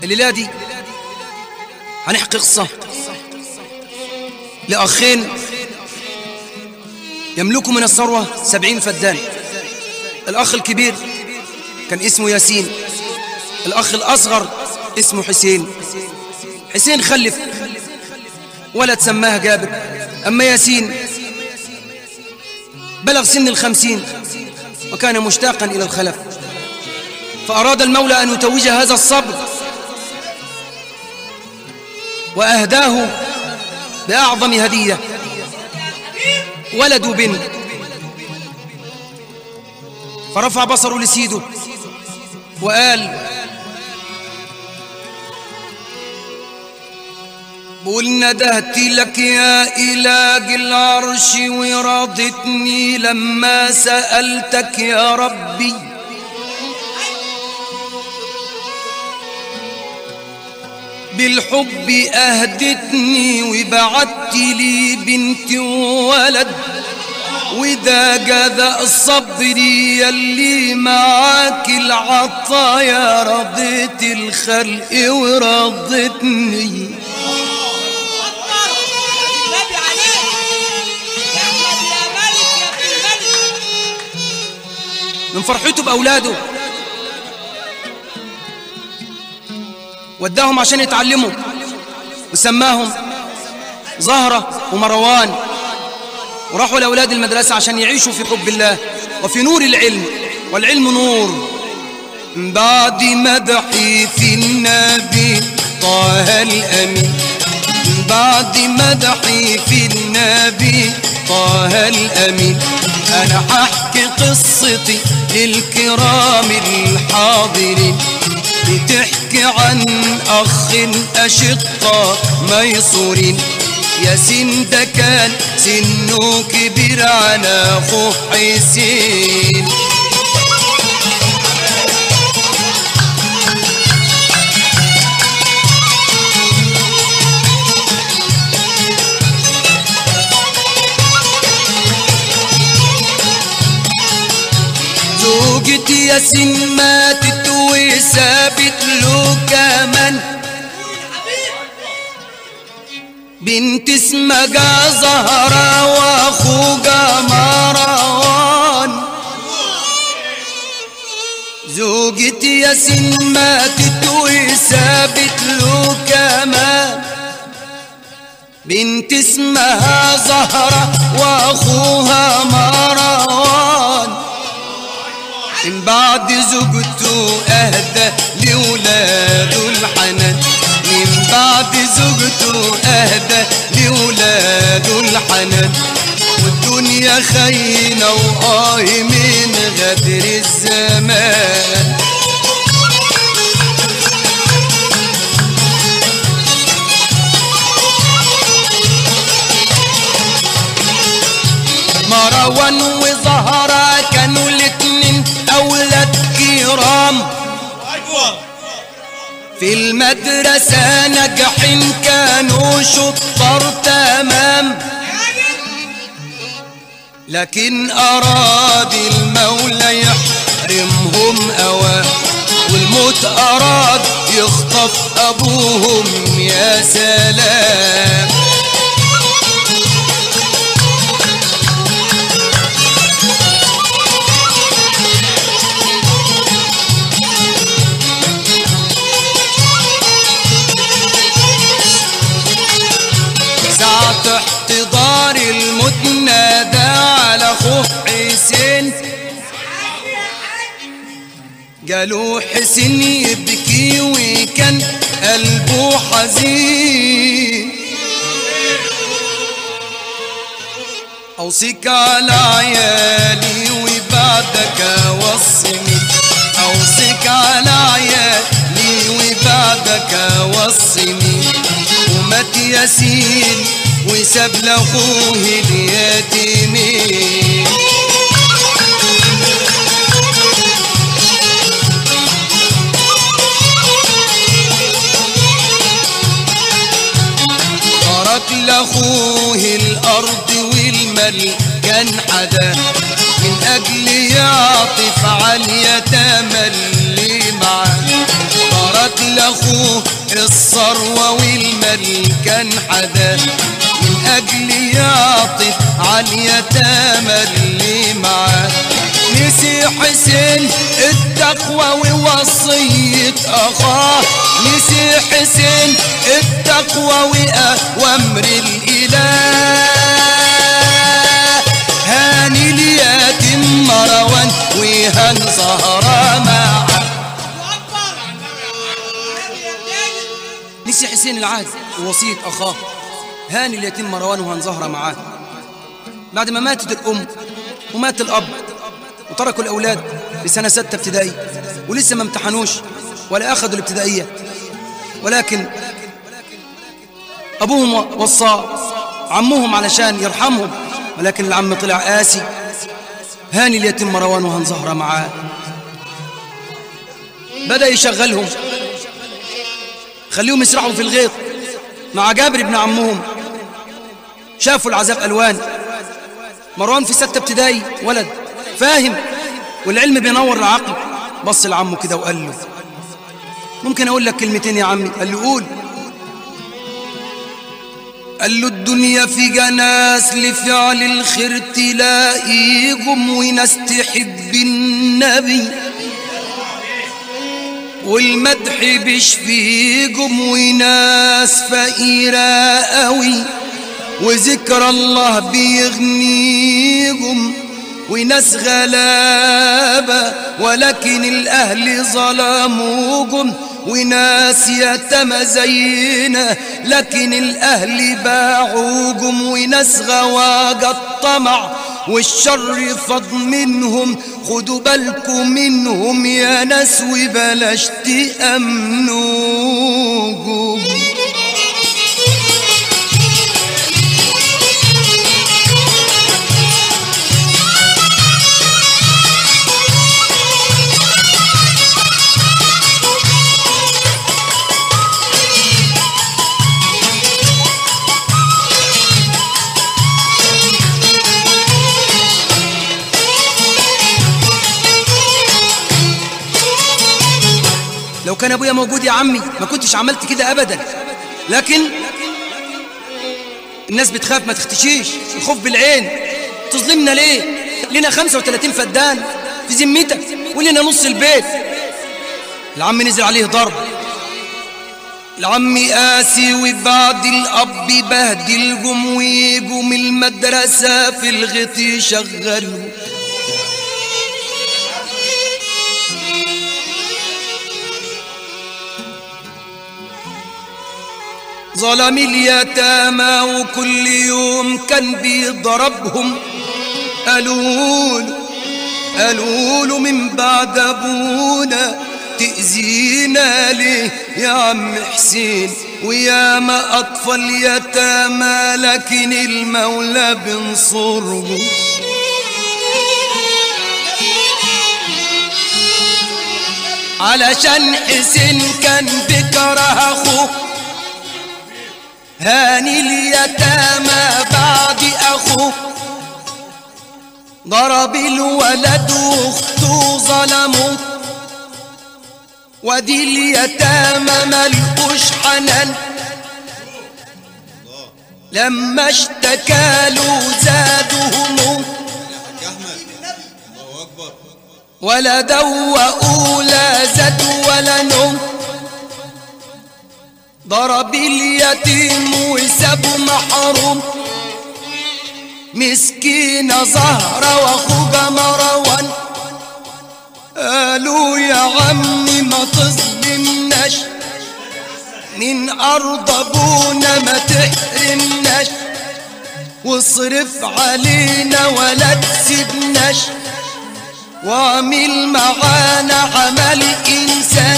الليلة دي هنحكي قصة لأخين يملكوا من الثروة سبعين فدان الأخ الكبير كان اسمه ياسين الأخ الأصغر اسمه حسين حسين خلف ولد سماه جابر أما ياسين بلغ سن الخمسين وكان مشتاقا إلى الخلف فأراد المولى أن يتوج هذا الصبر وأهداه بأعظم هدية ولد بنت فرفع بصره لسيده وقال قول ندهت لك يا إله العرش ورضتني لما سألتك يا ربي بالحب أهدتني وبعدت لي بنت وولد وده جذا الصبر يلي معاك العطايا رضيت الخلق ورضتني النبي عليك يا احمد يا ملك يا ابن الملك من فرحته بأولاده وداهم عشان يتعلموا وسماهم زهرة ومروان وراحوا لأولاد المدرسة عشان يعيشوا في حب الله وفي نور العلم والعلم نور بعد مدحي في النبي طه الأمين بعد مدحي في النبي طه الأمين أنا ححكي قصتي للكرام الحاضرين بتحكي عن أخ أشقاء ميسورين ياسين ده كان سنه كبير على أخوه حسين زوجة ياسين ماتت وسابت له كمان بنت اسمها زهرة واخوها مروان زوجة ياسين ماتت وسابت له كمان بنت اسمها زهرة واخوها مروان من بعد زوجته اهدى لولاده الحنان من بعد زوجته اهدى لولاده الحنان والدنيا خاينة وآه من غدر الزمان مروان وزهرة كانوا الاتنين أولاد كرام في المدرسة ناجحين كانوا شطار تمام لكن أراد المولى يحرمهم أوام والموت أراد يخطف أبوهم يا سلام ساعة احتضار الموت نادى على اخوه حسين قالوا حسين يبكي وكان قلبه حزين أوصيك على عيالي وبعدك وصني أوصيك على عيالي وبعدك وصني ومات ياسين وساب لاخوه اليتيمين ترك لاخوه الارض والمال كان حدا من اجل يعطف على اليتامى اللي معاه ترك له اخوه الثروة والمال كان حدا من اجل يعطف على اليتامى اللي معاه نسي حسين التقوى ووصية اخاه نسي حسين التقوى وامر الاله هاني اليتيم مروان وهان زهرة معاه نسي حسين العهد ووصية أخاه هاني اليتيم مروان وهان زهرة معاه بعد ما ماتت الأم ومات الأب وتركوا الأولاد لسنة ستة ابتدائي ولسه ما امتحنوش ولا أخذوا الابتدائية ولكن أبوهم وصى عمهم علشان يرحمهم ولكن العم طلع قاسي هاني اليتيم مروان وهان زهرة معاه بدأ يشغلهم خليهم يسرحوا في الغيط مع جابر ابن عمهم شافوا العذاب ألوان مروان في ستة ابتدائي ولد فاهم والعلم بينور العقل بص لعمه كده وقال له ممكن أقول لك كلمتين يا عمي قال له قول قال له الدنيا في جناس لفعل الخير تلاقيكم وناس تحب النبي والمدح بيشفيكم وناس فقيرة قوي وذكر الله بيغنيكم وناس غلابة ولكن الأهل ظلموكم وناس يتامى زينا لكن الأهل باعوكم وناس غواجة الطمع والشر فض منهم خدوا بالكم منهم يا ناس وبلاش تأمنوكم لو كان ابويا موجود يا عمي ما كنتش عملت كده ابدا لكن الناس بتخاف ما تختشيش الخوف بالعين تظلمنا ليه لنا 35 فدان في ذمتك ولنا نص البيت العم نزل عليه ضرب العم قاسي وبعد الاب بهدل جم ويجوا من المدرسه في الغيط يشغلوا ظلم اليتامى وكل يوم كان بيضربهم قالوا له قالوا له من بعد ابونا تأذينا ليه يا عم حسين ويا ما أطفال يتامى لكن المولى بنصرهم علشان حسين كان بكره أخوه هاني اليتامى بعد أخوه ضرب الولد واخته ظلموه ودي اليتامى ملقوش حنان لما اشتكالوا زادوا هموم ولا دوقوا لا زاد ولا نوم ضرب اليتيم وسابه محروم مسكينة زهرة واخوجا مروان قالوا يا عمي ما تظلمناش من أرض أبونا ما تحرمناش واصرف علينا ولا تسيبناش واعمل معانا عمل إنسان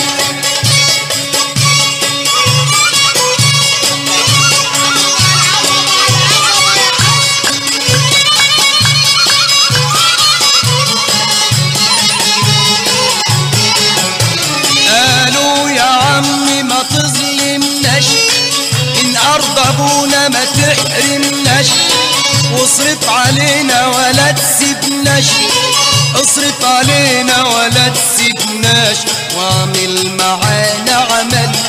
قالوا يا عمي ما تظلمناش إن أرض أبونا ما تحرمناش واصرف علينا ولا تسيبناش اصرف علينا ولا تسيبناش واعمل معانا عمل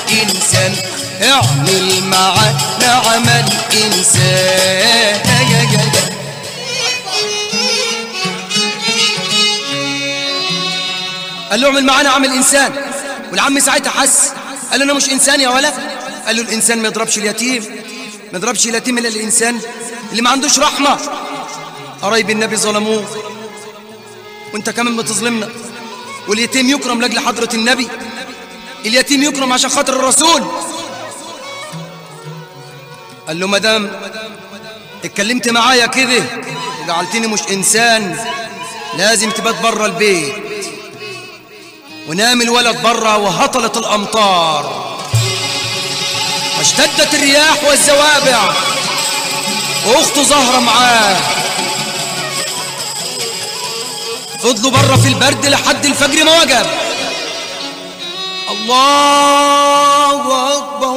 اعمل معانا عمل انسان قال له اعمل معانا عمل انسان والعم ساعتها حس قال له انا مش انسان يا ولد قال له الانسان ما يضربش اليتيم ما يضربش اليتيم الا الانسان اللي ما عندوش رحمه قرايب النبي ظلموه وانت كمان بتظلمنا واليتيم يكرم لاجل حضره النبي اليتيم يكرم عشان خاطر الرسول قال له مدام اتكلمت معايا كده وجعلتني مش انسان لازم تبات بره البيت ونام الولد بره وهطلت الامطار واشتدت الرياح والزوابع واخته زهره معاه فضلوا بره في البرد لحد الفجر ما وجب الله اكبر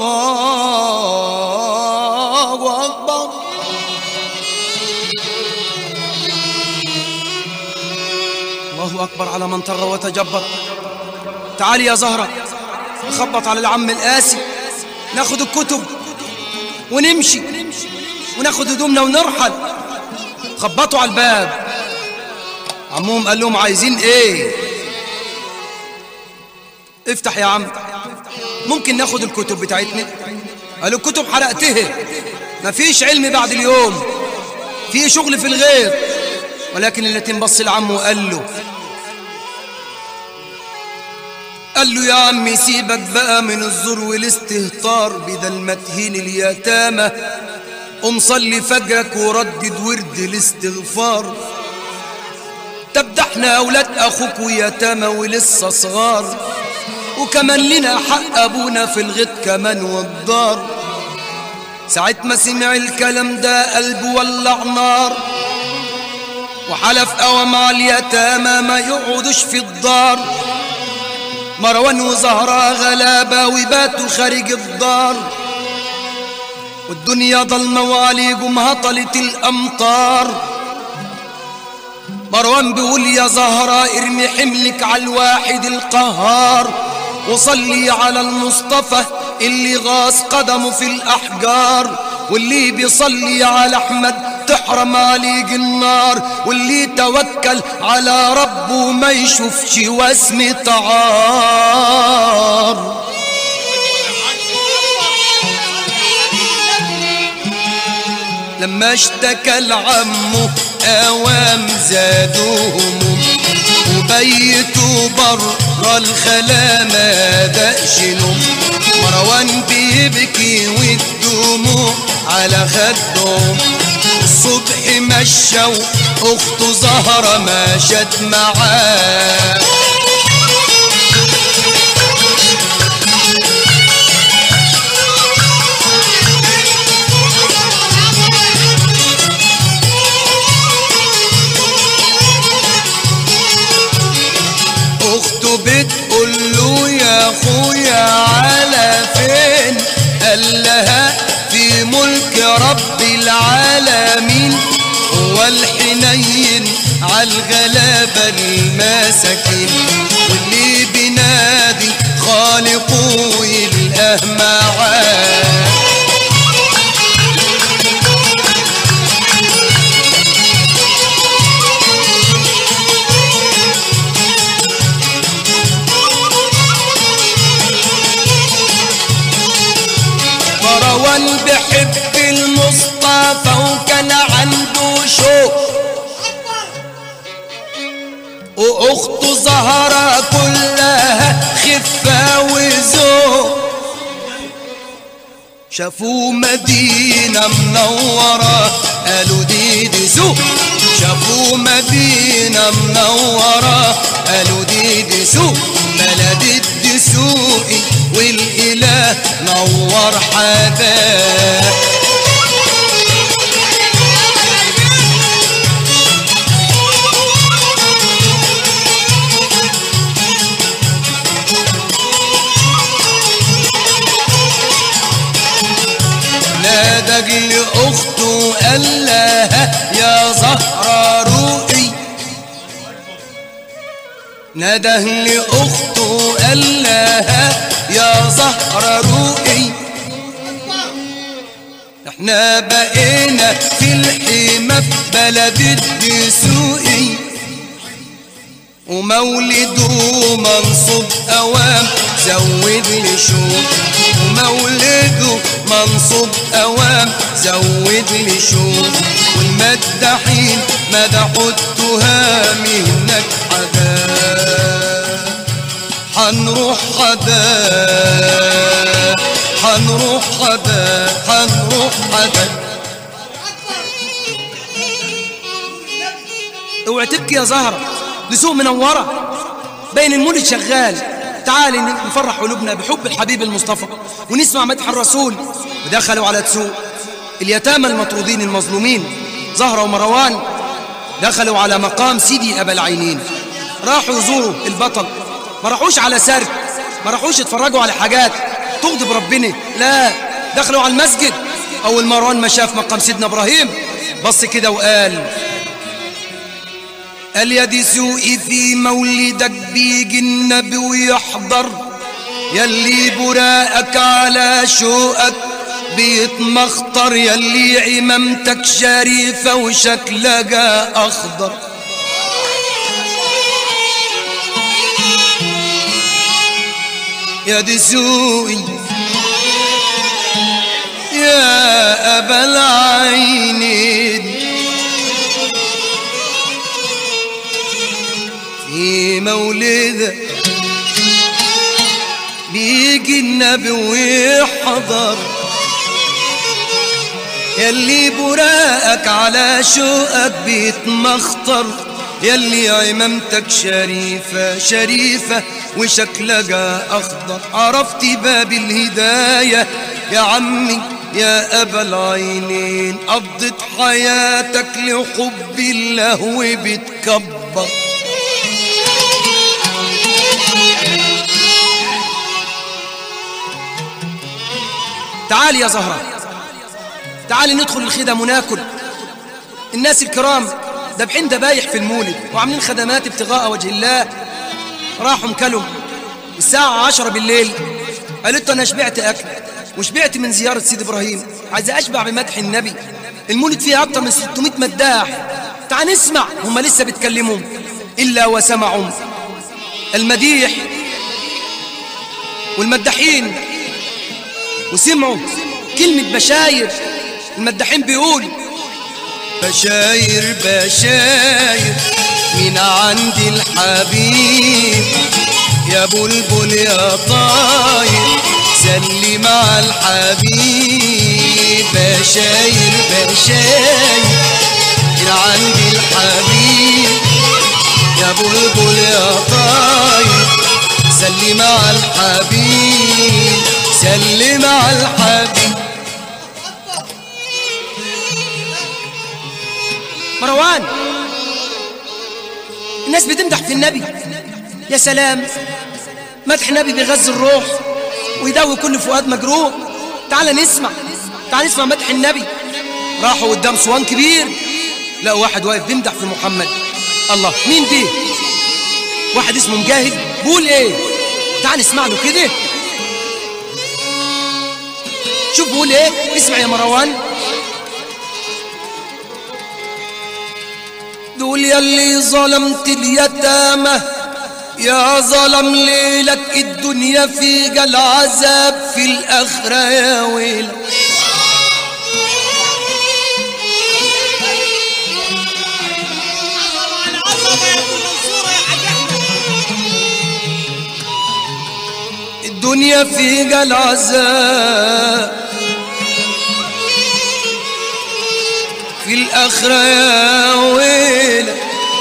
الله اكبر الله اكبر على من طغى وتجبر تعالي يا زهره نخبط على العم القاسي ناخد الكتب ونمشي وناخد هدومنا ونرحل خبطوا على الباب عمهم قال لهم عايزين ايه افتح يا عم ممكن ناخد الكتب بتاعتنا قالوا الكتب حرقتها مفيش علم بعد اليوم في شغل في الغير ولكن اليتيم بص لعمه وقال له قال له يا عمي سيبك بقى من الزور والاستهتار بدل ما تهين اليتامى قم صلي فجرك وردد ورد الاستغفار طب ده احنا اولاد اخوك ويتامى ولسه صغار وكمان لنا حق ابونا في الغد كمان والدار ساعة ما سمع الكلام ده قلبه ولع نار وحلف قوى مع اليتامى ما يقعدوش في الدار مروان وزهرة غلابة وباتوا خارج الدار والدنيا ضلمة وعليكم هطلت الأمطار مروان بيقول يا زهرة ارمي حملك على الواحد القهار وصلي على المصطفى اللي غاص قدمه في الأحجار واللي بيصلي على أحمد تحرم عليك النار واللي توكل على ربه ما يشوفش واسم تعار لما اشتكى العم اوام زادوهم وبيتوا بره الخلا ما دقش نوم مروان بيبكي والدموع على خدهم الصبح مشى اخته زهره مشت معاه اخته بتقول له يا اخويا على فين قال لها في ملك رب العالمين هو الحنين عالغلابة المساكين واللي بينادي خالقه يلقاه معاه مروان بحب المصطفى وكان عنده شوق واخته زهرة كلها خفة وذوق شافوا مدينة منورة قالوا دي دي سوق شافوا مدينة منورة قالوا دي دي سوق بلد الدسوقي والإله نور حباب نادى لأخته قال لها يا زهرة روقي نادى لأخته قال لها يا زهرة روقي احنا بقينا في الحمى في بلد الدسوقي ومولده منصوب اوام زود لي شوق ومولده منصوب اوام زود لي شوق والمداحين مدحوا التهام هناك حدا حنروح حدا حنروح حدا حنروح حدا اوعى تبكي يا زهرة دي سوق منورة باين المولد شغال تعالي نفرح قلوبنا بحب الحبيب المصطفى ونسمع مدح الرسول ودخلوا على تسوق اليتامى المطرودين المظلومين زهرة ومروان دخلوا على مقام سيدي أبا العينين راحوا يزوروا البطل ما راحوش على سرد ما راحوش يتفرجوا على حاجات تغضب ربنا لا دخلوا على المسجد أول مروان ما شاف مقام سيدنا إبراهيم بص كده وقال قال يا دي سوقي في مولدك بيجي النبي ويحضر يلي براقك على شوقك بيتمخطر يلي عمامتك شريفة وشكلها أخضر يا دي سوقي يا أبا العينين في مولدك بيجي النبي ويحضر يلي براقك على شوقك بيتمخطر يلي عمامتك شريفة شريفة وشكلها أخضر عرفت باب الهداية يا عمي يا أبا العينين قضت حياتك لحب الله وبتكبر تعالي يا زهرة تعالي ندخل الخدم وناكل الناس الكرام دابحين دبايح في المولد وعاملين خدمات ابتغاء وجه الله راحوا مكلم الساعة عشرة بالليل قالت له أنا شبعت أكل وشبعت من زيارة سيد إبراهيم عايزة أشبع بمدح النبي المولد فيه أكتر من 600 مداح تعال نسمع هم لسه بيتكلموا إلا وسمعوا المديح والمداحين وسمعوا كلمة بشاير المداحين بيقول بشاير بشاير من عند الحبيب يا بلبل يا طاير سلي مع الحبيب بشاير بشاير من عند الحبيب يا بلبل يا طاير سلي مع الحبيب سلي مع الحبيب مروان الناس بتمدح في النبي يا سلام مدح النبي بيغذي الروح ويداوي كل فؤاد مجروح تعال نسمع تعال نسمع مدح النبي راحوا قدام صوان كبير لقوا واحد واقف بيمدح في محمد الله مين دي واحد اسمه مجاهد بيقول ايه تعال نسمع له كده شوف بيقول ايه اسمع يا مروان دول يلي ظلمت اليتامى يا ظلم ليلك الدنيا في العذاب في الآخرة يا ويل العظمة يا ابو المنصورة يا حاج احمد الدنيا في العذاب في الآخرة يا ويلك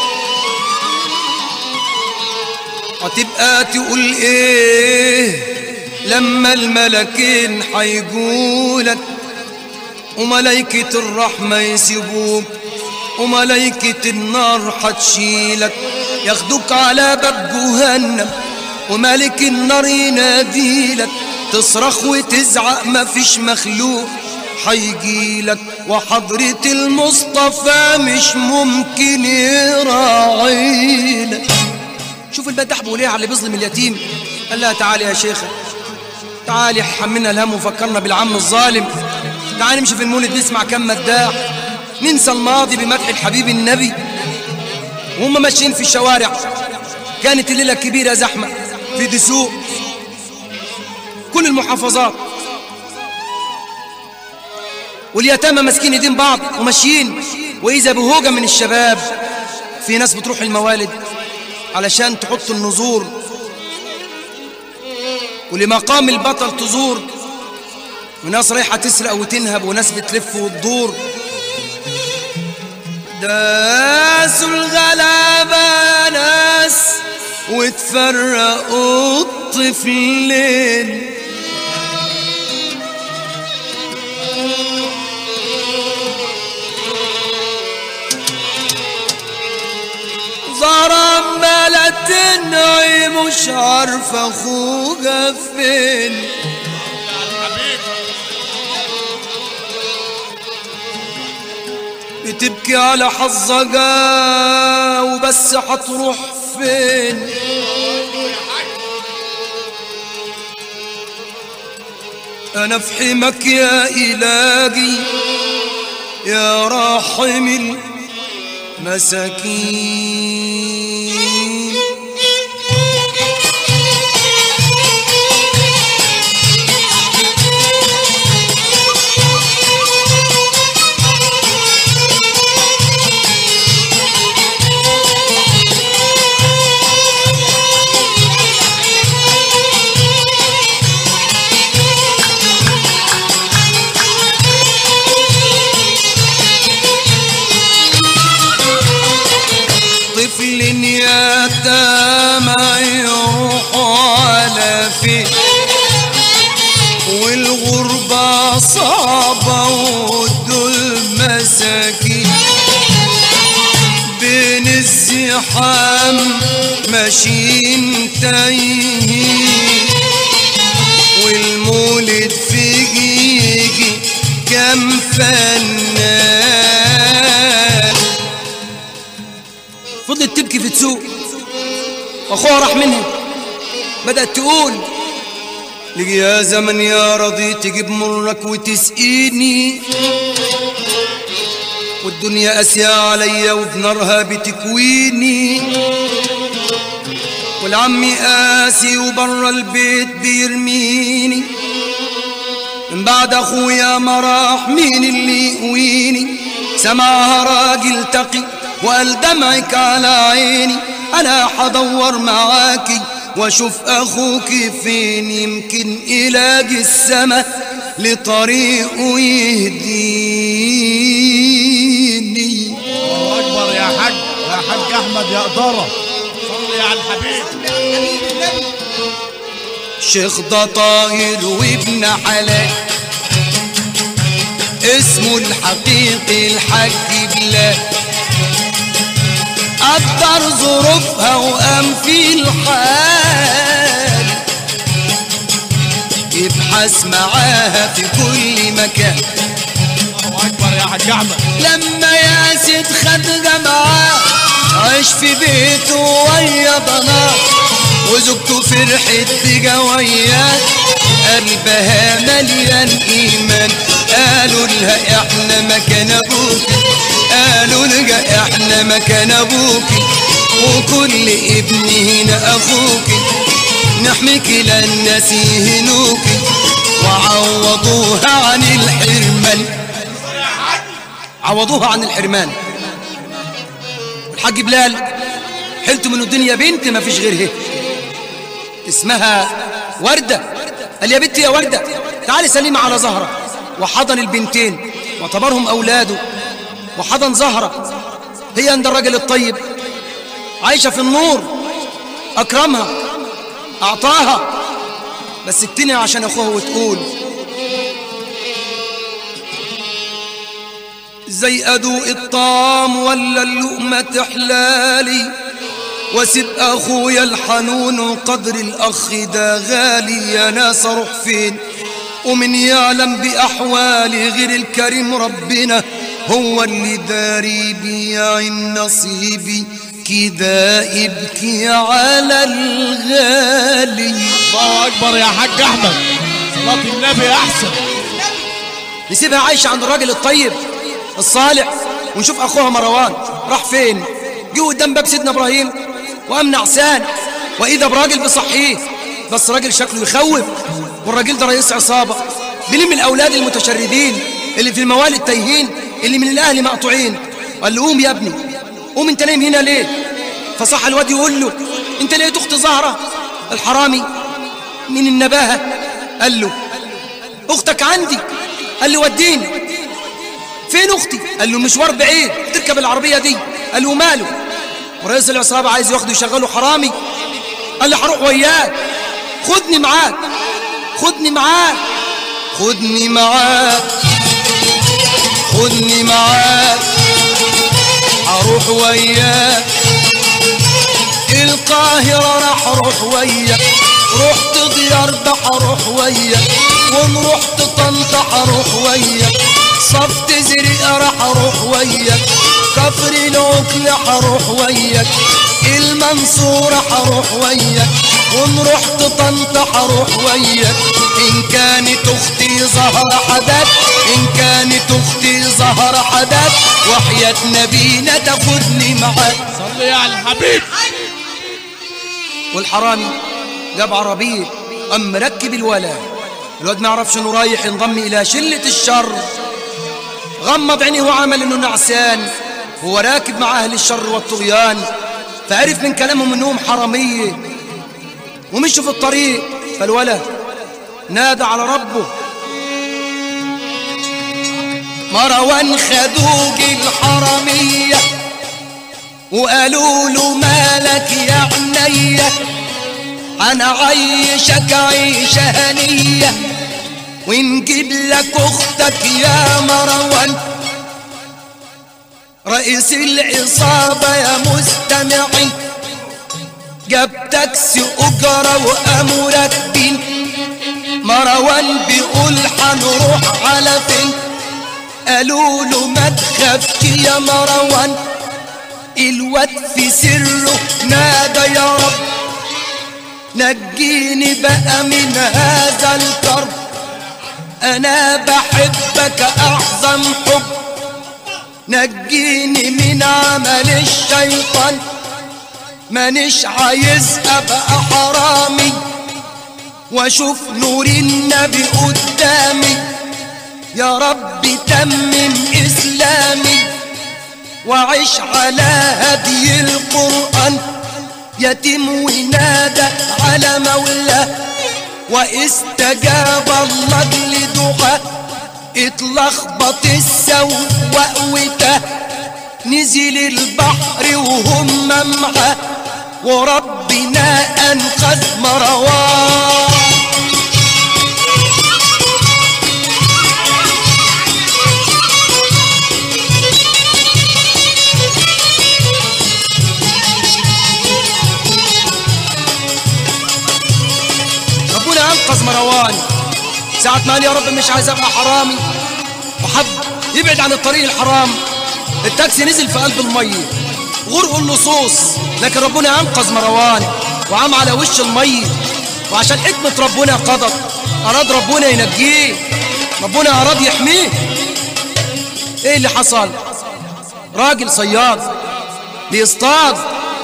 هتبقى تقول ايه لما الملكين حيقولك وملايكة الرحمة يسيبوك وملايكة النار حتشيلك ياخدوك على باب جهنم وملك النار يناديلك تصرخ وتزعق مفيش مخلوق حيجيلك وحضرة المصطفى مش ممكن يراعيلك شوف المدح بيقول ايه على اللي بيظلم اليتيم قال لها تعالي يا شيخة تعالي حملنا الهم وفكرنا بالعم الظالم تعال نمشي في المولد نسمع كم مداح ننسى الماضي بمدح الحبيب النبي وهم ماشيين في الشوارع كانت الليلة كبيرة زحمة في دسوق كل المحافظات واليتامى ماسكين ايدين بعض وماشيين واذا بهوجه من الشباب في ناس بتروح الموالد علشان تحط النذور ولمقام البطل تزور وناس رايحه تسرق وتنهب وناس بتلف وتدور داسوا الغلابه ناس وتفرقوا الطفلين ضرب ملا تنعي مش عارف اخوها فين بتبكي على حظها وبس هتروح فين انا في حمك يا الهي يا راحم المساكين طفل يتامى يروح على فين والغربة صعبة ودول مساكين بين الزحام ماشيين تايهين والمولد في يجي كم فنان فضلت تبكي في تسوق واخوها راح منها بدأت تقول لقي يا زمن يا رضي تجيب مرك وتسقيني والدنيا قاسية عليا وبنارها بتكويني والعم قاسي وبره البيت بيرميني من بعد اخويا ما راح مين اللي يقويني سمعها راجل تقي وقال دمعك على عيني انا حدور معاكي واشوف اخوك فين يمكن الاقي السما لطريقه يهديني الله اكبر يا حاج يا حاج احمد يا قدره صلي على الحبيب شيخ ده طاهر وابن حلال اسمه الحقيقي الحاج بلال قدر ظروفها وقام في الحال يبحث معاها في كل مكان الله اكبر يا حاج احمد لما ياسد خد جمعاه عاش في بيته ويا ضناه وزوجته فرحت بجويات قلبها مليان ايمان قالوا لها احنا مكان ابوك قالوا لها احنا مكان ابوك وكل ابن هنا اخوك نحميك للناس يهنوك وعوضوها عن الحرمان عوضوها عن الحرمان الحاج بلال حلته من الدنيا بنت ما فيش غيرها اسمها وردة قال يا بنتي يا وردة تعالي سليمة على زهرة وحضن البنتين واعتبرهم أولاده وحضن زهرة هي عند الرجل الطيب عايشة في النور أكرمها أعطاها بس اكتني عشان أخوها وتقول زي أدوق الطعام ولا اللقمة تحلالي واسيب أخويا الحنون وقدر الأخ ده غالي يا ناس أروح فين ومن يعلم بأحوالي غير الكريم ربنا هو اللي داري بيعين نصيبي كده ابكي على الغالي الله اكبر يا حاج احمد صلاه النبي احسن نسيبها عايشة عند الراجل الطيب الصالح ونشوف أخوها مروان راح فين جه قدام باب سيدنا إبراهيم وقام نعسان وإذا براجل بصحيه بس راجل شكله يخوف والراجل ده رئيس عصابة بلم الأولاد المتشردين اللي في الموالد تايهين اللي من الأهل مقطوعين قال له قوم يا ابني قوم انت نايم هنا ليه فصح الواد يقول له انت لقيت اخت زهره الحرامي من النباهه قال له اختك عندي قال له وديني فين اختي قال له المشوار بعيد تركب العربيه دي قال له ماله ورئيس العصابه عايز ياخده يشغله حرامي قال له هروح وياك خدني معاك خدني معاك خدني معاك خدني معاك اروح وياك القاهرة راح اروح وياك رحت ديار ده هروح وياك وان رحت طنطا هروح وياك صفت زرقاء راح اروح وياك كفر العقل هروح وياك المنصورة هروح وياك وان رحت طنطا هروح وياك ان كانت اختي ظهر حدك ان كانت اختي ظهر حدك وحياة نبينا تاخدني معاك صلي على الحبيب والحرامي جاب عربيه قام مركب الولا الواد ما يعرفش انه رايح ينضم الى شله الشر غمض عينيه وعمل انه نعسان هو راكب مع اهل الشر والطغيان فعرف من كلامهم انهم حراميه ومشوا في الطريق فالولا نادى على ربه مروان خدوج الحراميه وقالوا له مالك يا عينيا انا عيشك عيشه هنيه ونجيب لك اختك يا مروان رئيس العصابة يا مستمعين جاب تاكسي أجرة وقاموا راكبين مروان بيقول هنروح على فين قالوا له ما تخافش يا مروان الواد في سره نادى يا رب نجيني بقى من هذا الكرب انا بحبك اعظم حب نجيني من عمل الشيطان مانيش عايز ابقى حرامي واشوف نور النبي قدامي يا رب تمم اسلامي وعيش على هدي القرآن يتم ونادى على مولاه واستجاب الله لدعاء اتلخبط السوق وقوته نزل البحر وهم معاه وربنا انقذ مروان ربنا انقذ مروان ساعة ما قال يا رب مش عايز ابقى حرامي وحب يبعد عن الطريق الحرام التاكسي نزل في قلب المية غرق اللصوص لكن ربنا انقذ مروان وعام على وش المية وعشان حكمة ربنا قضت اراد ربنا ينجيه ربنا اراد يحميه ايه اللي حصل راجل صياد بيصطاد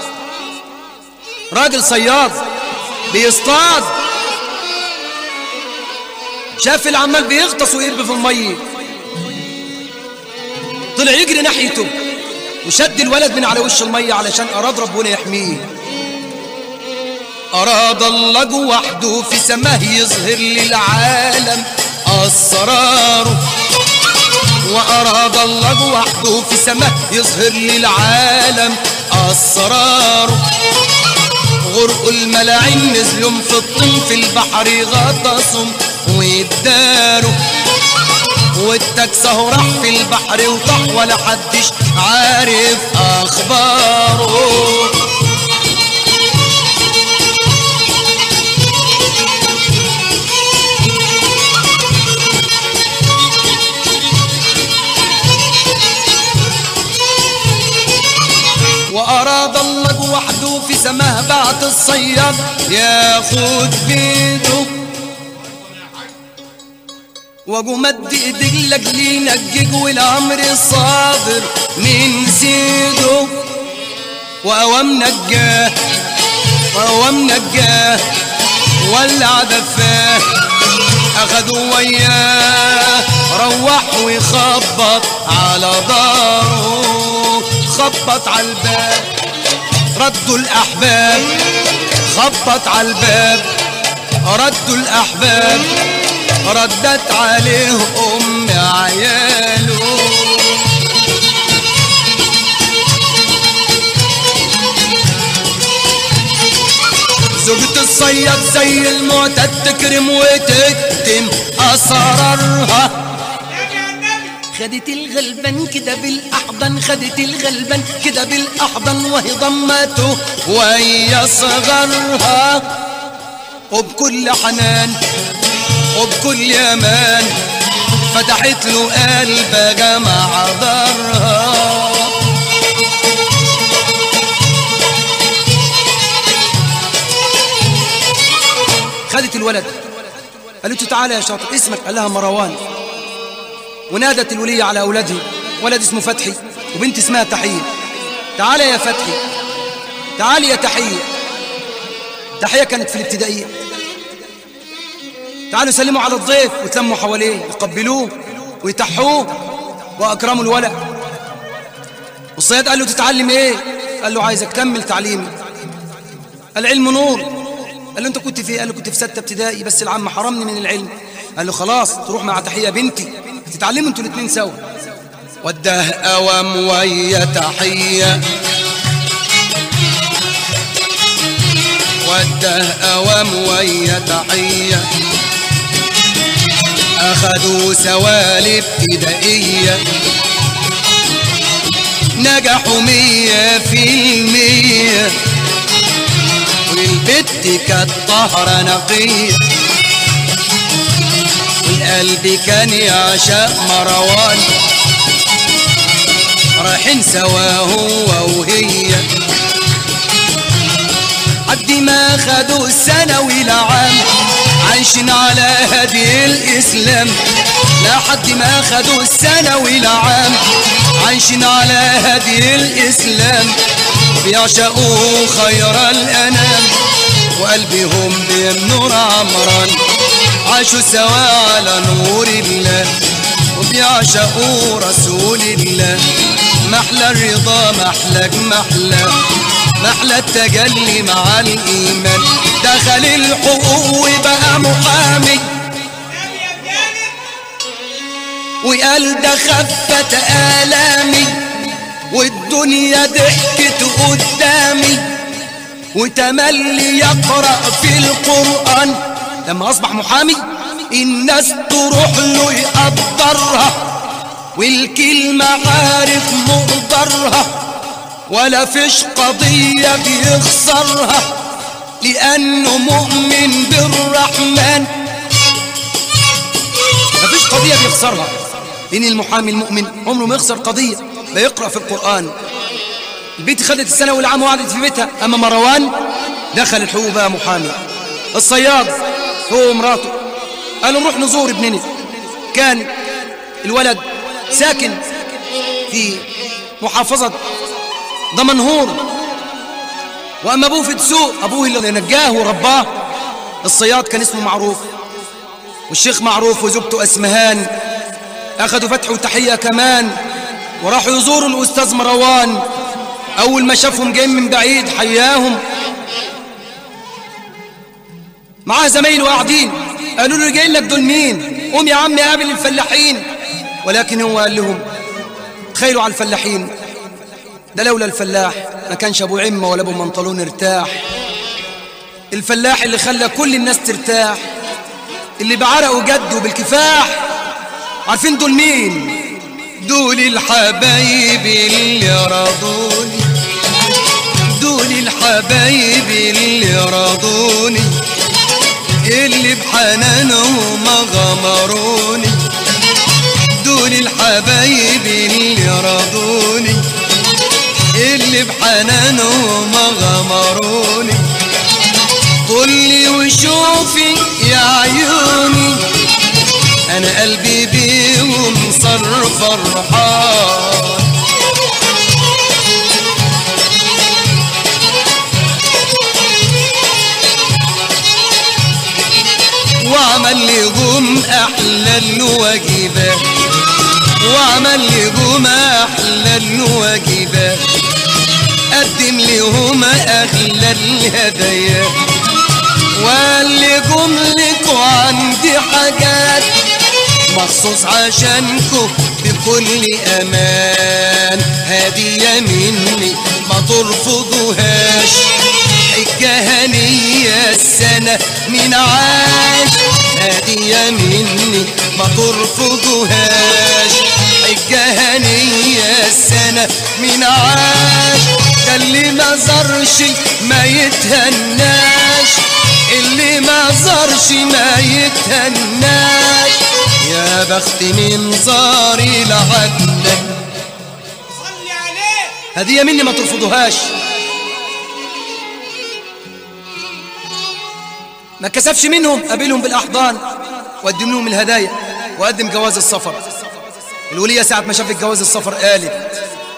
راجل صياد بيصطاد شاف العمال بيغطس ويربي في الميه طلع يجري ناحيته وشد الولد من على وش الميه علشان اراد ربنا يحميه اراد الله وحده في سماه يظهر للعالم اسراره واراد الله وحده في سماه يظهر للعالم اسراره غرق الملاعين نزلوا في الطين في البحر غطسهم واداروا والتاكس اهو راح في البحر وطاح ولا حدش عارف اخباره وأراد الله وحده في سماه بعت الصياد ياخد بيده واجو مد ايديك لاجلي ينجيك والامر صادر من سيده وقوام نجاه وقوام نجاه ولع دفاه اخدوا وياه روح ويخبط على داره خبط على الباب ردوا الاحباب خبط على الباب ردوا الاحباب ردت عليه ام عياله زوجة الصياد زي المعتاد تكرم وتكتم اسرارها خدت الغلبان كده بالاحضان خدت الغلبان كده بالاحضان وهي ضمته وهي صغرها وبكل حنان وبكل امان فتحت له قلب جمع ضرها خدت الولد قالت له تعالى يا شاطر اسمك قال لها مروان ونادت الولية على أولادها ولد اسمه فتحي وبنت اسمها تحية تعالى يا فتحي تعالي يا تحية تحية كانت في الابتدائية تعالوا سلموا على الضيف وتلموا حواليه يقبلوه ويتحوه وأكرموا الولد والصياد قال له تتعلم ايه قال له عايز اكمل تعليمي العلم نور قال له انت كنت في قال له كنت في ستة ابتدائي بس العم حرمني من العلم قال له خلاص تروح مع تحية بنتي تتعلموا انتوا الاثنين سوا وده اوام ويا تحية وده اوام ويا تحية اخذوا سوا الابتدائية نجحوا مية في المية والبت كانت طهرة نقية والقلب كان يعشق مروان رايحين سوا هو وهي حد ما خدوا الثانوي العام عايشين على هدي الإسلام لا حد ما خدوا الثانوي العام عايشين على هدي الإسلام بيعشقوا خير الأنام وقلبهم بالنور عمران عاشوا سوا على نور الله وبيعشقوا رسول الله محلى الرضا محلك محلى محلى التجلي مع الإيمان دخل الحقوق وبقى محامي وقال ده خفت آلامي والدنيا ضحكت قدامي وتملي يقرأ في القرآن لما أصبح محامي الناس تروح له يقدرها والكلمة عارف مقدرها ولا فيش قضية بيخسرها لأنه مؤمن بالرحمن مفيش قضية بيخسرها لأن المحامي المؤمن عمره ما يخسر قضية لا يقرأ في القرآن البنت خدت الثانوي العام وقعدت في بيتها أما مروان دخل الحقوق بقى محامي الصياد هو ومراته قالوا نروح نزور ابننا كان الولد ساكن في محافظة دمنهور وأما أبوه في دسوق أبوه اللي نجاه ورباه الصياد كان اسمه معروف والشيخ معروف وزوجته أسمهان أخذوا فتح وتحية كمان وراحوا يزوروا الأستاذ مروان أول ما شافهم جايين من بعيد حياهم معاه زمايله قاعدين قالوا له جايين لك دول مين قوم يا عم قابل الفلاحين ولكن هو قال لهم تخيلوا على الفلاحين ده لولا الفلاح ما كانش ابو عمه ولا ابو منطلون ارتاح الفلاح اللي خلى كل الناس ترتاح اللي بعرقه جده بالكفاح عارفين دول مين دول الحبايب اللي رضوني دول الحبايب اللي رضوني اللي بحنانهم غمروني دول الحبايب اللي رضوني اللي بحنانهم غمروني قولي وشوفي يا عيوني انا قلبي فرحان وعمل لهم احلى الواجبات وعمل لهم احلى الواجبات قدم لهم اغلى الهدايا وقال لكم لكم عندي حاجات مخصوص عشانكم بكل امان هدية مني ما ترفضوهاش حكة هنية السنة من عاش هدية مني ما ترفضوهاش حكة هنية السنة من عاش ده اللي ما زرش ما يتهناش اللي ما زرش ما يتهناش يا بخت من زاري لعدلك صلي عليه هدية مني ما ترفضوهاش ما كسفش منهم قابلهم بالأحضان وقدم لهم الهدايا وقدم جواز السفر الولية ساعة ما شافت جواز السفر قالت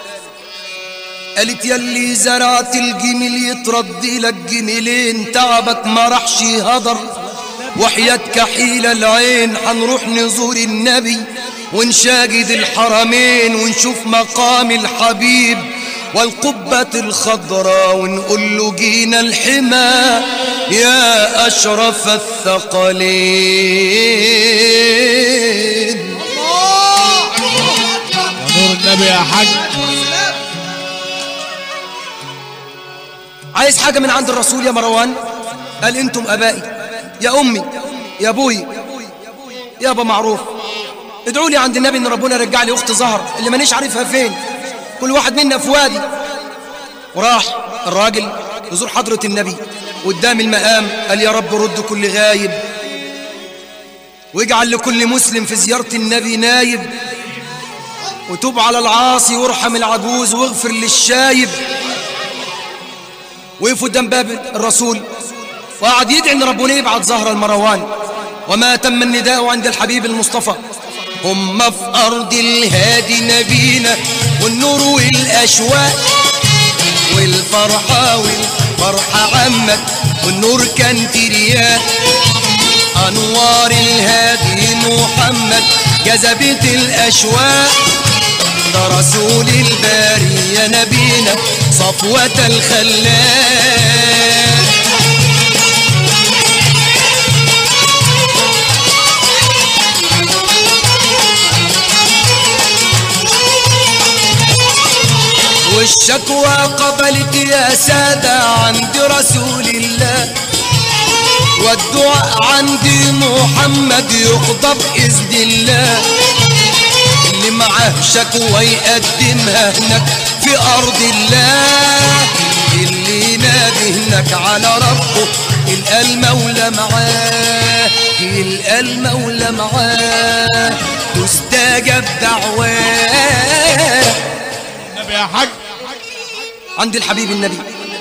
قالت يلي زرعت الجميل يترد لك جميلين تعبك ما راحش هدر وحياة كحيل العين حنروح نزور النبي ونشاجد الحرمين ونشوف مقام الحبيب والقبة الخضراء ونقول له جينا الحمى يا أشرف الثقلين الله الله اكبر يا نور النبي يا حاج والسلام عايز حاجة من عند الرسول يا مروان قال انتم ابائي يا امي يا ابوي يا ابا معروف ادعوا لي عند النبي ان ربنا يرجع لي اخت زهر اللي مانيش عارفها فين كل واحد منا في وادي وراح الراجل يزور حضرة النبي قدام المقام قال يا رب رد كل غايب واجعل لكل مسلم في زيارة النبي نايب وتوب على العاصي وارحم العجوز واغفر للشايب وقفوا قدام باب الرسول وقعد يدعي ان ربنا يبعت زهر المروان وما تم النداء عند الحبيب المصطفى هم في ارض الهادي نبينا والنور والاشواق والفرحه والفرحه عمت والنور كان ترياق انوار الهادي محمد جذبت الاشواق ده رسول الباري يا نبينا صفوة الخلاق والشكوى قبلت يا سادة عند رسول الله والدعاء عند محمد يقضى بإذن الله اللي معاه شكوى يقدمها هناك في أرض الله اللي نادي هناك على ربه يلقى المولى معاه يلقى المولى معاه تستجب دعواه النبي يا حاج عند الحبيب النبي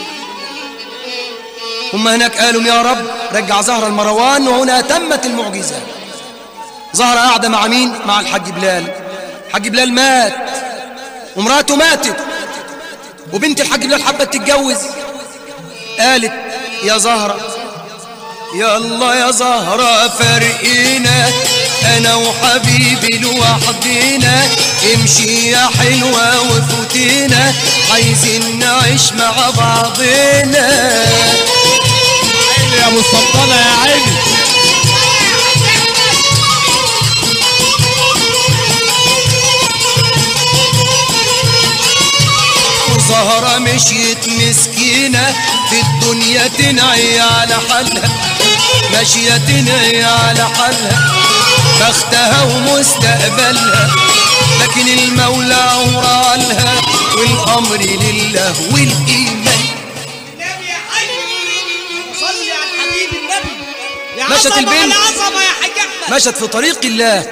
هم هناك قالوا يا رب رجع زهر المروان وهنا تمت المعجزة زهرة قاعدة مع مين؟ مع الحاج بلال الحاج بلال مات ومراته ماتت وبنت الحاج بلال حبت تتجوز قالت يا زهرة يا الله يا زهرة فرقينا انا وحبيبي لوحدينا امشي يا حلوة وفوتينا عايزين نعيش مع بعضنا عيني يا ابو السلطانه يا عيني وزهرة مشيت مسكينة في الدنيا تنعي على حالها ماشية تنعي على حالها بختها ومستقبلها لكن المولى عورى لها والأمر لله والإيمان النبي يا حاج صلي على الحبيب النبي يا مشت عظمة البنت. على عظمة يا حاج احمد مشت في طريق الله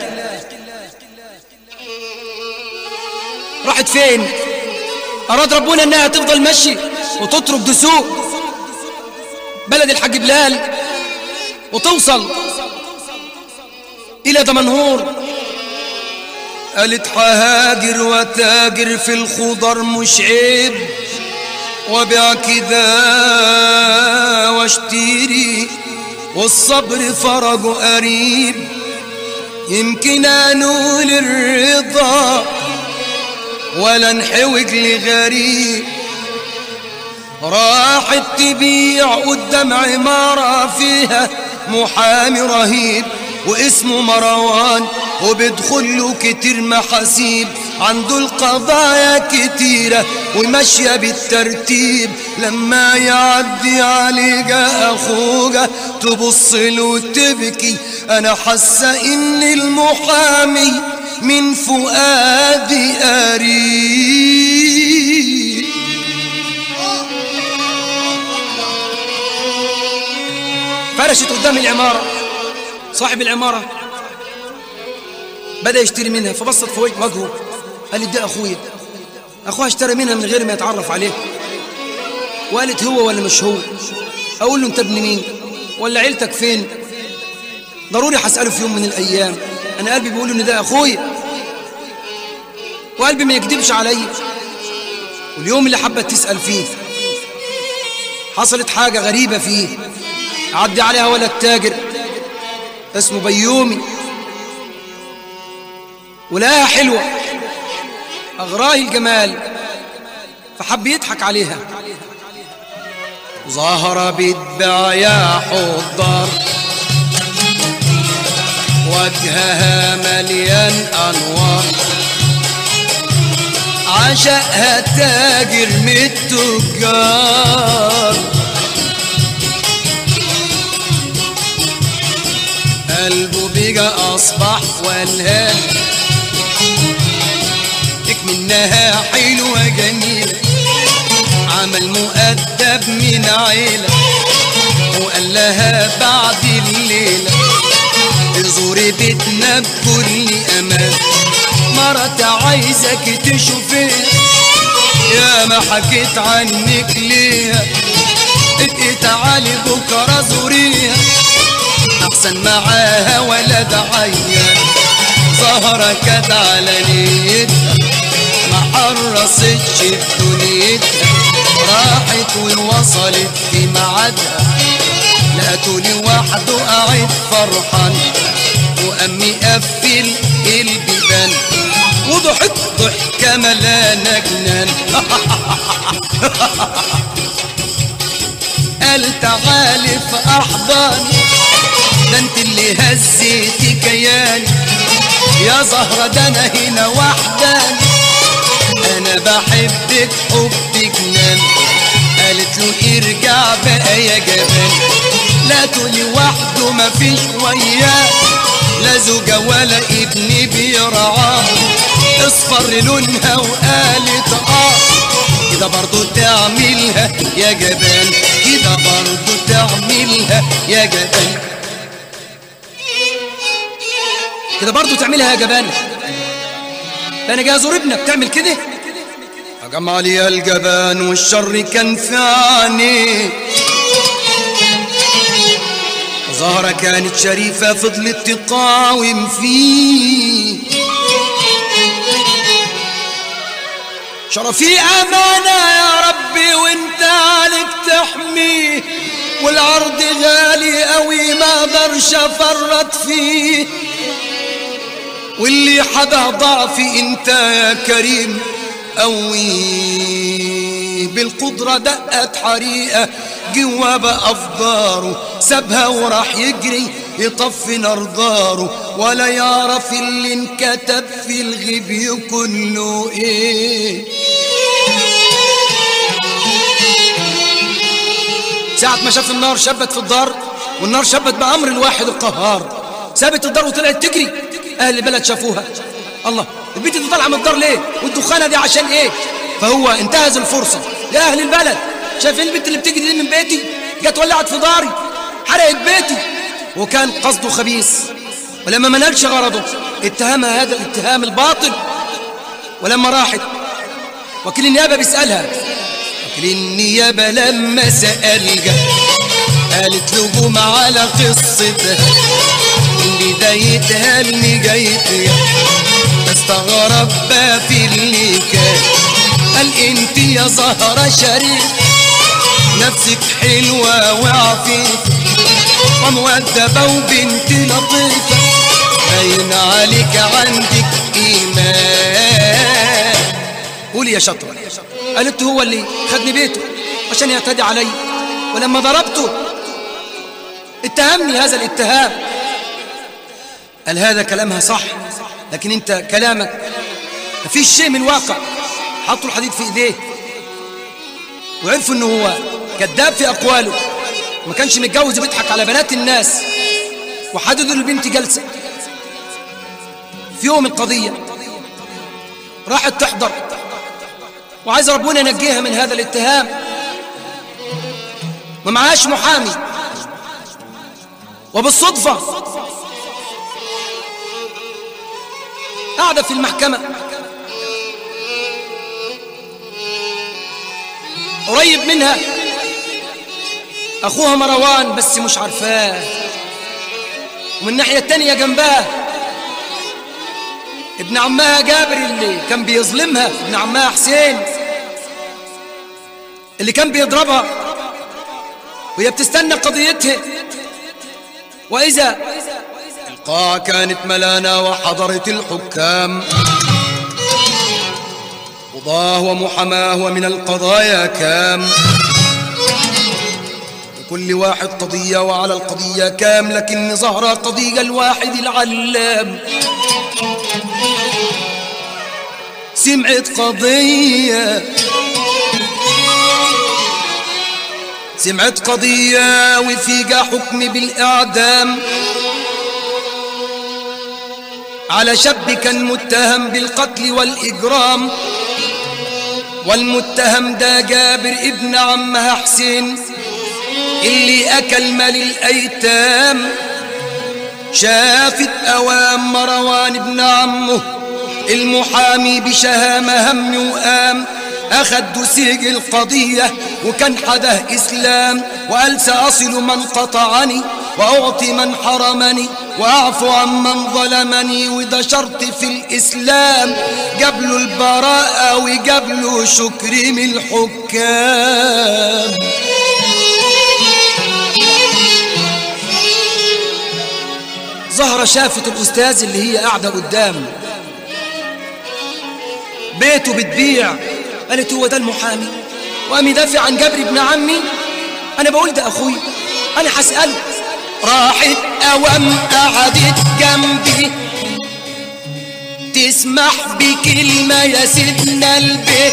راحت فين أراد ربنا أنها تفضل مشي وتترك دسوق بلد الحاج بلال وتوصل إلى دمنهور قالت حهاجر وتاجر في الخضر مش عيب وبيع كده واشتري والصبر فرج قريب يمكن انول الرضا ولا نحوج لغريب راحت تبيع قدام عمارة فيها محامي رهيب واسمه مروان وبيدخل له كتير محاسيب عنده القضايا كتيرة وماشية بالترتيب لما يعدي عليك أخوك تبص له وتبكي أنا حاسة إن المحامي من فؤادي قريب فرشت قدام العمارة صاحب العمارة بدأ يشتري منها فبصت في وجه- وجهه قال لي ده أخويا أخوها اشترى منها من غير ما يتعرف عليه وقالت هو ولا مش هو أقول له أنت ابن مين ولا عيلتك فين ضروري هسأله في يوم من الأيام أنا قلبي بيقول إن ده أخويا وقلبي ما يكذبش عليا واليوم اللي حبت تسأل فيه حصلت حاجة غريبة فيه عدي عليها ولد تاجر اسمه بيومي ولقاها حلوة أغراه الجمال فحب يضحك عليها ظهر بيتباع يا حضار وجهها مليان أنوار عشقها تاجر من التجار قلبه بقى أصبح والهان لك منها حلوة جميلة عمل مؤدب من عيلة وقال لها بعد الليلة زوري بيتنا بكل أمان مرت عايزك تشوفي يا ما حكيت عنك ليها ابقي تعالي بكرة زوريها أحسن معاها ولد عيان ظهرة كانت على نيتها ما حرصتش في دنيتها راحت ووصلت في ميعادها لقيته لوحده قاعد فرحان وقام قفل البيبان وضحك ضحكة ملانة جنان قال تعالي في أحضاني ده انت اللي هزيتي كياني يا زهرة ده انا هنا وحداني انا بحبك حب جنان قالت له ارجع بقى يا جبان لا تقولي وحده مفيش وياه لا زوجة ولا ابني بيرعاه اصفر لونها وقالت اه كده برضو تعملها يا جبان كده برضو تعملها يا جبان كده برضو تعملها يا جبان ده انا جاي ازور ابنك تعمل كده هجم عليها الجبان والشر كان في عينيه زهرة كانت شريفة فضلت تقاوم فيه شرفي أمانة يا ربي وانت عليك تحميه والعرض غالي قوي ما اقدرش افرط فيه واللي حدا ضعفي انت يا كريم قوي بالقدرة دقت حريقة جواب أفضاره سابها وراح يجري يطفي نار داره ولا يعرف اللي انكتب في الغيب كله ايه ساعة ما شاف النار شبت في الدار والنار شبت بأمر الواحد القهار سابت الدار وطلعت تجري أهل البلد شافوها الله البنت دي طالعة من الدار ليه والدخانة دي عشان ايه فهو انتهز الفرصة يا أهل البلد شايفين البنت اللي بتجري دي من بيتي جت ولعت في داري حرقت بيتي وكان قصده خبيث ولما ما نالش غرضه اتهمها هذا الاتهام الباطل ولما راحت وكيل النيابة بيسألها وكيل النيابة لما سألها قالت له قوم على قصتها من بدايتها لنجايتها بس واستغرب في اللي كان قال انت يا زهرة شريف نفسك حلوة وعفيفة ومؤدبة وبنت لطيفة باين عليك عندك إيمان قولي يا شطرة قالت هو اللي خدني بيته عشان يعتدي علي ولما ضربته اتهمني هذا الاتهام قال هذا كلامها صح لكن انت كلامك مفيش شيء من واقع حطوا الحديد في ايديه وعرفوا انه هو كذاب في اقواله ما كانش متجوز وبيضحك على بنات الناس وحددوا للبنت جلسه في يوم القضيه راحت تحضر وعايز ربنا ينجيها من هذا الاتهام ما معهاش محامي وبالصدفة قاعدة في المحكمة قريب منها أخوها مروان بس مش عارفاه ومن الناحية التانية جنبها ابن عمها جابر اللي كان بيظلمها ابن عمها حسين اللي كان بيضربها وهي بتستنى قضيتها وإذا القاعة كانت ملانة وحضرت الحكام قضاه ومحماه ومن القضايا كام لكل واحد قضية وعلى القضية كام لكن ظهر قضية الواحد العلام سمعت قضية سمعت قضية وفيها حكم بالإعدام على شاب كان متهم بالقتل والإجرام والمتهم ده جابر ابن عمها حسين اللي أكل مال الأيتام شافت أوام مروان ابن عمه المحامي بشهامة هم وقام أخد دوسيج القضية وكان حده إسلام وقال سأصل من قطعني وأعطي من حرمني وأعفو عن من ظلمني وده شرط في الإسلام جاب له البراءة وجاب له شكر من الحكام زهرة شافت الأستاذ اللي هي قاعدة قدامه بيته بتبيع قالت هو ده المحامي وقام يدافع عن جابر ابن عمي انا بقول ده اخوي انا هساله راحت اوام قعدت جنبي تسمح بكلمة يا سيدنا البيت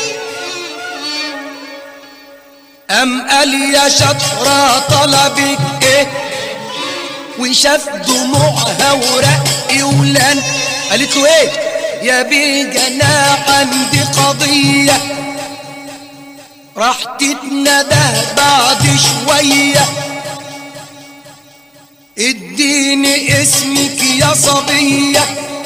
أم قال يا شطرة طلبك إيه وشاف دموعها ورق ولان قالت له إيه يا بيجا انا عندي قضية راح تتندى بعد شوية اديني اسمك يا صبية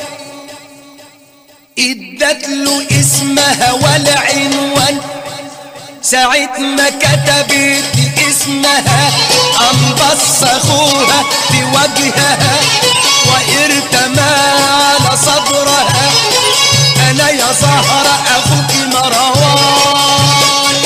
ادت له اسمها والعنوان ساعة ما كتبت اسمها انبص اخوها في وجهها وارتمى على صدرها انا يا زهرة اخوك مروان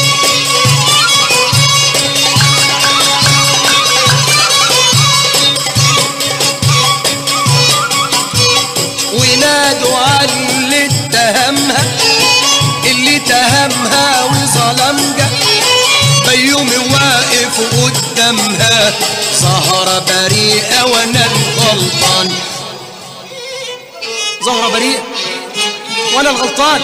ونادوا على اللي اتهمها اللي تهمها وظلمها بيومي واقف قدامها زهرة بريئة وانا الغلطان زهرة بريئة وانا الغلطان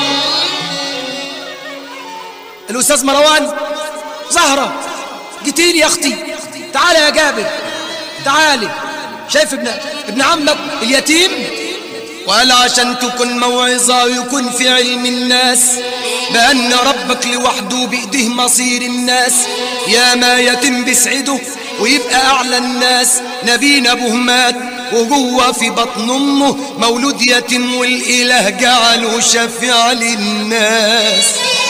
الاستاذ مروان زهرة جيتيلي يا اختي تعالى يا جابر تعالي شايف ابن ابن عمك اليتيم وقال عشان تكون موعظة ويكون في علم الناس بأن ربك لوحده بإيديه مصير الناس يا ما يتم بسعده ويبقى أعلى الناس نبينا أبوه مات وجوه في بطن أمه مولود يتيم والإله جعله شفيع للناس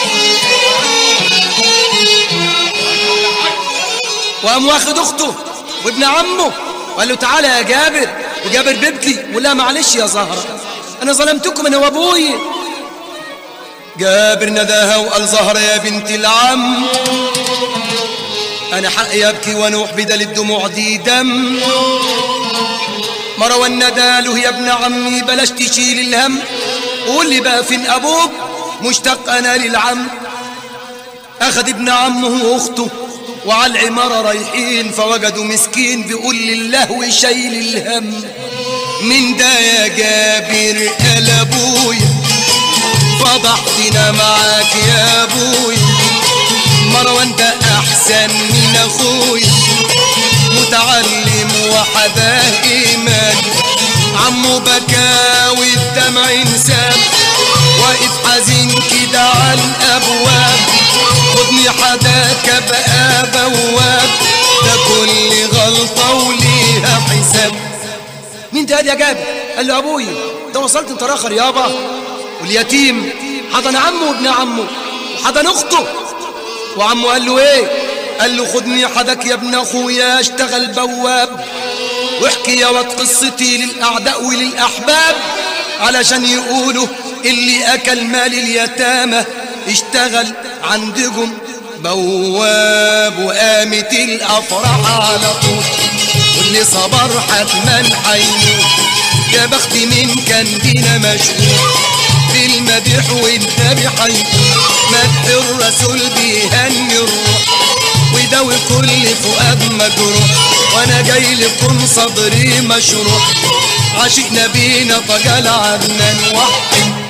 وقام واخد أخته وابن عمه وقال له تعالى يا جابر وجابر بيبكي ولا معلش يا زهرة انا ظلمتكم انا وابوي جابر نداها وقال زهرة يا بنت العم انا حقي ابكي ونوح بدل الدموع دي دم مروان نداله يا ابن عمي بلاش تشيل الهم قول لي بقى فين ابوك مشتاق انا للعم اخذ ابن عمه واخته وعلى العمارة رايحين فوجدوا مسكين بيقول للهو شايل الهم من ده يا جابر قال ابويا فضحتنا معاك يا ابويا مروان ده احسن من اخويا متعلم وحداه ايمان عمو بكى والدمع انسان واقف حزين كده على الابواب خدني حداك بقى بواب ده كل غلطة وليها حساب مين ده قال يا جابر قال له ابويا ده وصلت انت اخر يابا واليتيم حضن عمه وابن عمه وحضن اخته وعمه قال له ايه قال له خدني حدك يا ابن اخويا اشتغل بواب واحكي يا واد قصتي للاعداء وللاحباب علشان يقولوا اللي اكل مال اليتامى اشتغل عندكم بواب وقامت الافراح على طول واللي صبر حتما حيموت يا بخت من كان بينا مشغول بالمديح والنبي حيموت مدح الرسول بيهني الروح ويداوي كل فؤاد مجروح وانا جاي لكم صدري مشروح عاشق نبينا طجل عدنان وحد